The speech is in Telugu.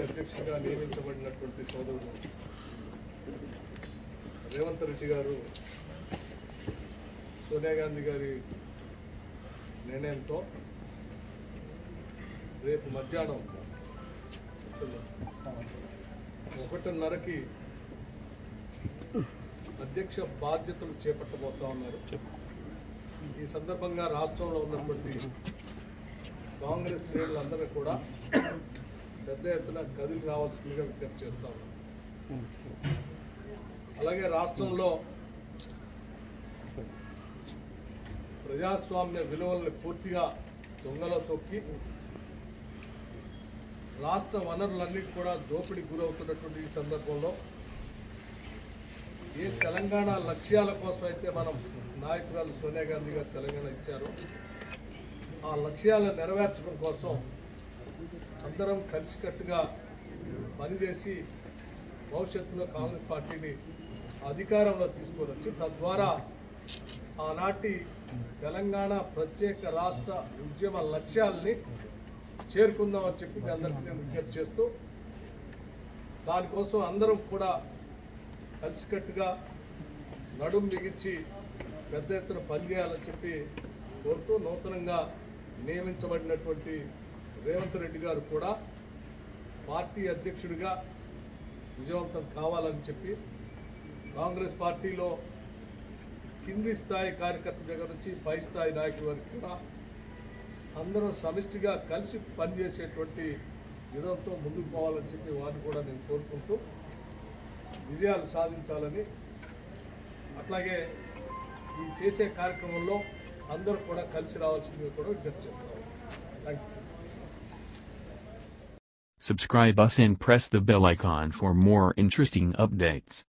అధ్యక్షుడిగా నియమించబడినటువంటి సోదరుడు రేవంత్ రెడ్డి గారు సోనియా గాంధీ గారి నిర్ణయంతో రేపు మధ్యాహ్నం ఒకటిన్నరకి అధ్యక్ష బాధ్యతలు చేపట్టబోతా ఉన్నారు ఈ సందర్భంగా రాష్ట్రంలో ఉన్నటువంటి కాంగ్రెస్ శ్రేణులందరూ కూడా పెద్ద ఎత్తున కదిలి రావాల్సిందిగా విజ్ఞప్తి చేస్తా ఉన్నాం అలాగే రాష్ట్రంలో ప్రజాస్వామ్య విలువలను పూర్తిగా దొంగలో తొక్కి రాష్ట్ర వనరులన్నీ కూడా దోపిడీకి గురవుతున్నటువంటి ఈ సందర్భంలో ఏ తెలంగాణ లక్ష్యాల కోసం అయితే మనం నాయకురాలు సోనియా గాంధీ గారు తెలంగాణ ఇచ్చారో ఆ లక్ష్యాలను నెరవేర్చడం కోసం అందరం కలిసికట్టుగా పనిచేసి భవిష్యత్తులో కాంగ్రెస్ పార్టీని అధికారంలో తీసుకొని వచ్చి తద్వారా ఆనాటి తెలంగాణ ప్రత్యేక రాష్ట్ర ఉద్యమ లక్ష్యాల్ని చేరుకుందామని చెప్పి మీ అందరికీ నేను విజ్ఞప్తి చేస్తూ దానికోసం అందరం కూడా కలిసికట్టుగా నడుం బిగించి పెద్ద ఎత్తున పనిచేయాలని చెప్పి కోరుతూ నూతనంగా నియమించబడినటువంటి రేవంత్ రెడ్డి గారు కూడా పార్టీ అధ్యక్షుడిగా విజయవంతం కావాలని చెప్పి కాంగ్రెస్ పార్టీలో కింది స్థాయి కార్యకర్త దగ్గర నుంచి పై స్థాయి నాయకుల వరకు కూడా అందరం సమిష్టిగా కలిసి పనిచేసేటువంటి విధంతో ముందుకు పోవాలని చెప్పి వారిని కూడా నేను కోరుకుంటూ విజయాలు సాధించాలని అట్లాగే ఈ చేసే కార్యక్రమంలో అందరూ కూడా కలిసి రావాల్సిందిగా కూడా విజ్ఞప్తి చేస్తున్నాను thank you Subscribe us and press the bell icon for more interesting updates.